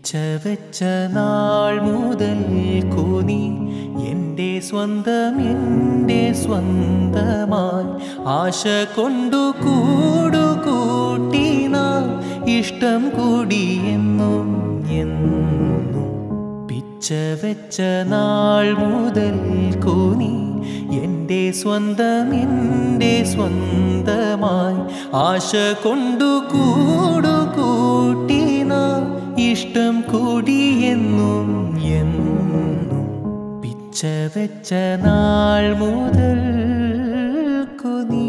പിച്ച വെച്ച നാൾ മുതൽ കൂനി എൻ്റെ സ്വന്തം എൻ്റെ സ്വന്തമായി ആശ കൊണ്ടു കൂടു കൂട്ടി നാം ഇഷ്ടം കൂടി എന്നും എന്നും പിച്ച വെച്ച നാൾ മുതൽ കൂനി എൻ്റെ സ്വന്തം എൻ്റെ സ്വന്തമായി ആശ കൊണ്ടു കൂടു കൂട്ടി നാം ഇഷ്ടം കൂടി എന്നും എന്നും പിച്ച വെച്ച നാൾ മുതൽ കുനീ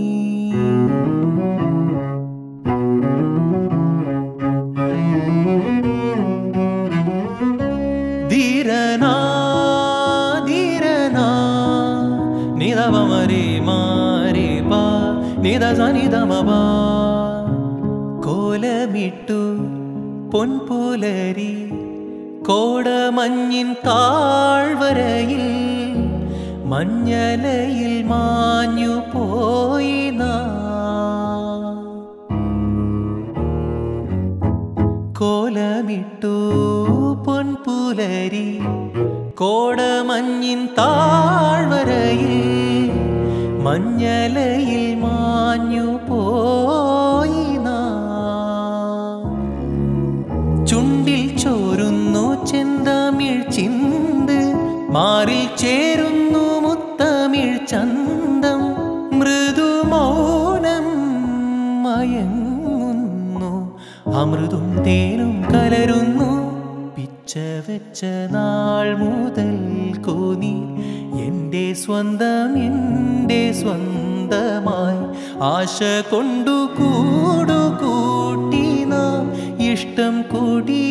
ധീരനാ ധീരനാ നിധവ മരി മാരി പാ നിധ സനിധമ കോലമിട്ടു പൊൻപുലരി കോടമഞ്ഞിൻ താഴ്വരയിൽ മഞ്ഞലയിൽ മാഞ്ഞു പോയി നാ കോലമിട്ടു പൊൻപുലരി കോടമഞ്ഞിൻ താഴ്വരയിൽ മഞ്ഞലയിൽ മാഞ്ഞു പോയി നാം. ചുണ്ടിൽ ചോരുന്നു ചെന്തമിഴ് ചിന്ത് മാറിൽ ചേരുന്നു മുത്തമിഴ് ചന്തം മൃദുമൗനം മയങ്ങുന്നു അമൃതും തേനും കലരുന്നു പിച്ച വെച്ച നാൾ മുതൽ കോനി എൻ്റെ സ്വന്തം എൻ്റെ സ്വന്തമായി ആശ കൊണ്ടു കൂടു കൂട്ടി നാം ഇഷ്ടം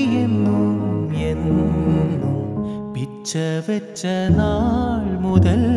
കൂടിയെന്നും എന്നും പിച്ച വെച്ച നാൾ മുതൽ